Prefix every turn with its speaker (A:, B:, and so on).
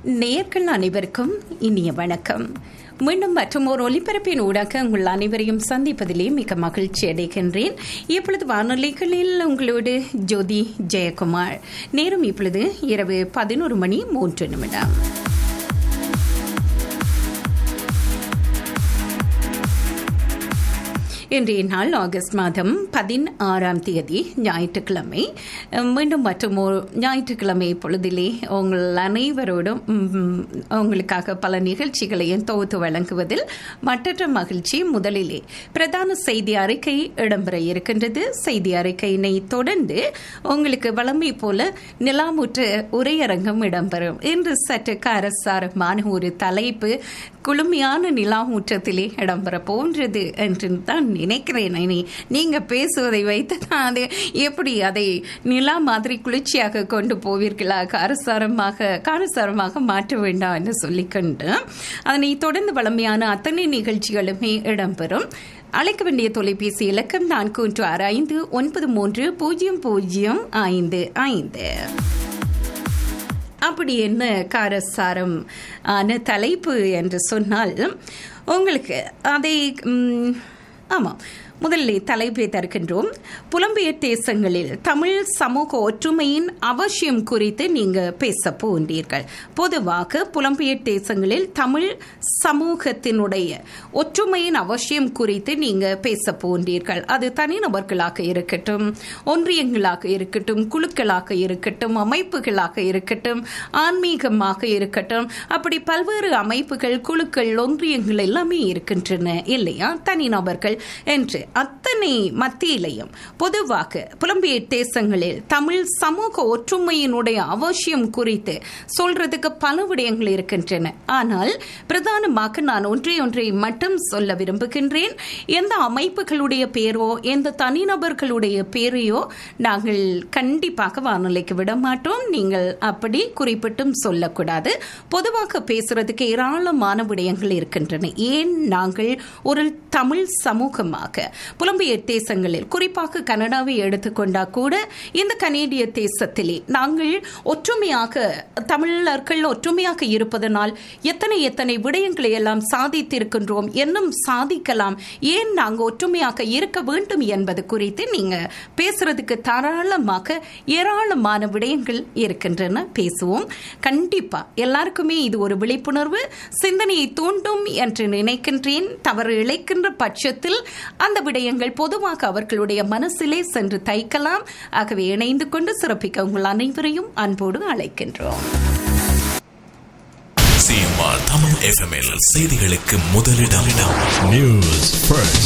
A: நேர்கள் அனைவருக்கும் இனிய வணக்கம் மீண்டும் மற்றும் ஒரு ஒலிபரப்பின் ஊடாக உங்கள் அனைவரையும் சந்திப்பதிலே மிக மகிழ்ச்சி அடைகின்றேன் இப்பொழுது வானொலிகளில் உங்களோடு ஜோதி ஜெயக்குமார் நேரம் இப்பொழுது இரவு பதினோரு மணி மூன்று நிமிடம் இன்றைய நாள் ஆகஸ்ட் மாதம் பதினாறாம் தேதி ஞாயிற்றுக்கிழமை மீண்டும் மற்றும் ஒரு ஞாயிற்றுக்கிழமை பொழுதிலே உங்கள் அனைவரோடும் ம், உங்களுக்காக பல நிகழ்ச்சிகளையும் தொகுத்து வழங்குவதில் மற்றற்ற மகிழ்ச்சி முதலிலே பிரதான செய்தி அறிக்கை இடம்பெற இருக்கின்றது செய்தி அறிக்கையினை தொடர்ந்து உங்களுக்கு வளமை போல நிலாமுற்ற உரையரங்கம் இடம்பெறும் இன்று சற்று காரசாரமான ஒரு தலைப்பு குளுமையான நிலாமுற்றத்திலே இடம்பெற போன்றது என்று தான் நினைக்கிறேன் இனி நீங்க பேசுவதை வைத்து நான் அதை எப்படி அதை நிலா மாதிரி குளிர்ச்சியாக கொண்டு போவீர்களா காரசாரமாக காரசாரமாக மாற்ற வேண்டாம் என்று சொல்லிக்கொண்டு அதனை தொடர்ந்து வளமையான அத்தனை நிகழ்ச்சிகளுமே இடம்பெறும் அழைக்க வேண்டிய தொலைபேசி இலக்கம் நான்கு ஒன்று ஆறு ஐந்து ஒன்பது மூன்று பூஜ்ஜியம் பூஜ்ஜியம் ஐந்து ஐந்து அப்படி என்ன காரசாரம் ஆன தலைப்பு என்று சொன்னால் உங்களுக்கு அதை ம், ஆமாம் முதலில் தலைப்பை தருகின்றோம் புலம்பெயர் தேசங்களில் தமிழ் சமூக ஒற்றுமையின் அவசியம் குறித்து நீங்க பேச போன்றீர்கள் பொதுவாக புலம்பெயர் தேசங்களில் தமிழ் சமூகத்தினுடைய ஒற்றுமையின் அவசியம் குறித்து நீங்க பேச போன்றீர்கள் அது தனிநபர்களாக இருக்கட்டும் ஒன்றியங்களாக இருக்கட்டும் குழுக்களாக இருக்கட்டும் அமைப்புகளாக இருக்கட்டும் ஆன்மீகமாக இருக்கட்டும் அப்படி பல்வேறு அமைப்புகள் குழுக்கள் ஒன்றியங்கள் எல்லாமே இருக்கின்றன இல்லையா தனிநபர்கள் என்று அத்தனை மத்தியிலையும் பொதுவாக புலம்பெயர் தேசங்களில் தமிழ் சமூக ஒற்றுமையினுடைய அவசியம் குறித்து சொல்றதுக்கு பல விடயங்கள் இருக்கின்றன ஆனால் பிரதானமாக நான் ஒன்றை ஒன்றை மட்டும் சொல்ல விரும்புகின்றேன் எந்த அமைப்புகளுடைய பேரோ எந்த தனிநபர்களுடைய பேரையோ நாங்கள் கண்டிப்பாக வானொலிக்கு விட மாட்டோம் நீங்கள் அப்படி குறிப்பிட்டும் சொல்லக்கூடாது பொதுவாக பேசுறதுக்கு ஏராளமான விடயங்கள் இருக்கின்றன ஏன் நாங்கள் ஒரு தமிழ் சமூகமாக புலம்பெயர் தேசங்களில் குறிப்பாக கனடாவை எடுத்துக்கொண்டா கூட இந்த கனேடிய தேசத்திலே நாங்கள் ஒற்றுமையாக தமிழர்கள் ஒற்றுமையாக இருப்பதனால் எத்தனை எத்தனை விடயங்களை எல்லாம் சாதித்திருக்கின்றோம் இன்னும் சாதிக்கலாம் ஏன் நாங்கள் ஒற்றுமையாக இருக்க வேண்டும் என்பது குறித்து நீங்க பேசுறதுக்கு தாராளமாக ஏராளமான விடயங்கள் இருக்கின்றன பேசுவோம் கண்டிப்பா எல்லாருக்குமே இது ஒரு விழிப்புணர்வு சிந்தனையை தூண்டும் என்று நினைக்கின்றேன் தவறு இழைக்கின்ற பட்சத்தில் அந்த விடயங்கள் பொதுவாக அவர்களுடைய மனசிலே சென்று தைக்கலாம் ஆகவே இணைந்து கொண்டு சிறப்பிக்க உங்கள் அனைவரையும் அன்போடு அழைக்கின்றோம்
B: சிஎம்ஆர் தமிழ் எஃப்எம்எல் செய்திகளுக்கு முதலிடம்
C: News first.